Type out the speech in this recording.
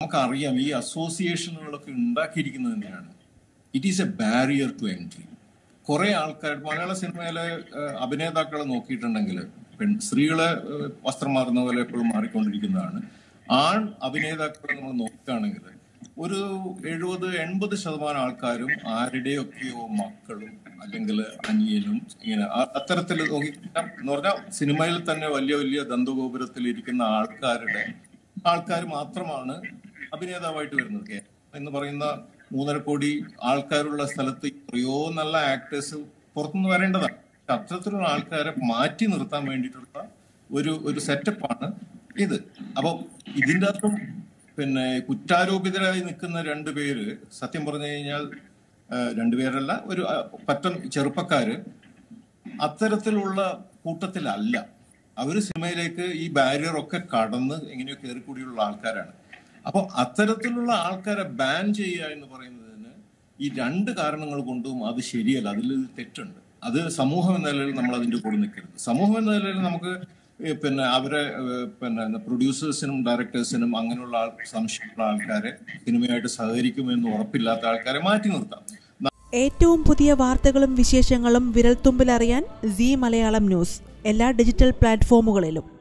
നമുക്കറിയാം ഈ അസോസിയേഷനുകളൊക്കെ ഉണ്ടാക്കിയിരിക്കുന്നത് തന്നെയാണ് it is a barrier to entry കുറെ ആൾക്കാർ മലയാള സിനിമയിലെ ഏഹ്, അഭിനേതാക്കളെ നോക്കിയിട്ടുണ്ടെങ്കിൽ പെൺ സ്ത്രീകളെ ഏഹ്, വസ്ത്രം മാറുന്ന പോലെ എപ്പോഴും മാറിക്കൊണ്ടിരിക്കുന്നതാണ് ആൺ അഭിനേതാക്കളെ നമ്മൾ നോക്കുകയാണെങ്കിൽ ഒരു എഴുപത് എൺപത് ശതമാനം ആൾക്കാരും ആരുടെയൊക്കെയോ മക്കളും അല്ലെങ്കിൽ അനിയനും ഇങ്ങനെ ആ- അത്തരത്തിൽ നോക്കി എന്ന് പറഞ്ഞാൽ സിനിമയിൽ തന്നെ വലിയ വലിയ ദന്തഗോപുരത്തിൽ ഇരിക്കുന്ന ആൾക്കാരുടെ ആൾക്കാർ മാത്രമാണ് അഭിനേതാവായിട്ട് വരുന്നത് കേരളം എന്ന് പറയുന്ന മൂന്നര കോടി ആൾക്കാരുള്ള സ്ഥലത്ത് എത്രയോ നല്ല ആക്ടേഴ്സ് പുറത്തുനിന്ന് വരേണ്ടതാണ് പക്ഷെ അത്തരത്തിലുള്ള ആൾക്കാരെ മാറ്റി നിർത്താൻ വേണ്ടിയിട്ടുള്ള ഒരു ഒരു സെറ്റപ്പാണ് ഇത് അപ്പൊ ഇതിൻ്റെ അകത്തും പിന്നെ കുറ്റാരോപിതരായി നിൽക്കുന്ന രണ്ട് പേര് സത്യം പറഞ്ഞു കഴിഞ്ഞാൽ ആ, രണ്ടുപേരല്ല ഒരു ആ, പറ്റം ചെറുപ്പക്കാര് അത്തരത്തിലുള്ള കൂട്ടത്തിലല്ല അവര് സിനിമയിലേക്ക് ഈ ബാരിയർ ഒക്കെ കടന്ന് എങ്ങനെയോ കയറിക്കൂടിയുള്ള ആൾക്കാരാണ് അപ്പോൾ അത്തരത്തിലുള്ള ആൾക്കാരെ ബാൻ ചെയ്യുക എന്ന് പറയുന്നതിന് ഈ രണ്ട് കാരണങ്ങൾ കൊണ്ടും അത് ശരിയല്ല അതിൽ തെറ്റുണ്ട് അത് സമൂഹം എന്ന നിലയിൽ നമ്മൾ അതിന്റെ കൂടെ നിൽക്കരുത് സമൂഹം എന്ന നിലയിൽ നമുക്ക് ഈ പിന്നെ അവരെ ഏഹ്, പിന്നെ പ്രൊഡ്യൂസേഴ്സിനും ഡയറക്ടേഴ്സിനും അങ്ങനെയുള്ള ആൾ സംശയമുള്ള ആൾക്കാരെ സിനിമയായിട്ട് സഹകരിക്കുമെന്ന് ഉറപ്പില്ലാത്ത ആൾക്കാരെ മാറ്റി നിർത്താം ഏറ്റവും പുതിയ വാർത്തകളും വിശേഷങ്ങളും വിരൽത്തുമ്പിലറിയാൻ സി മലയാളം ന്യൂസ് എല്ലാ ഡിജിറ്റൽ പ്ലാറ്റ്ഫോമുകളിലും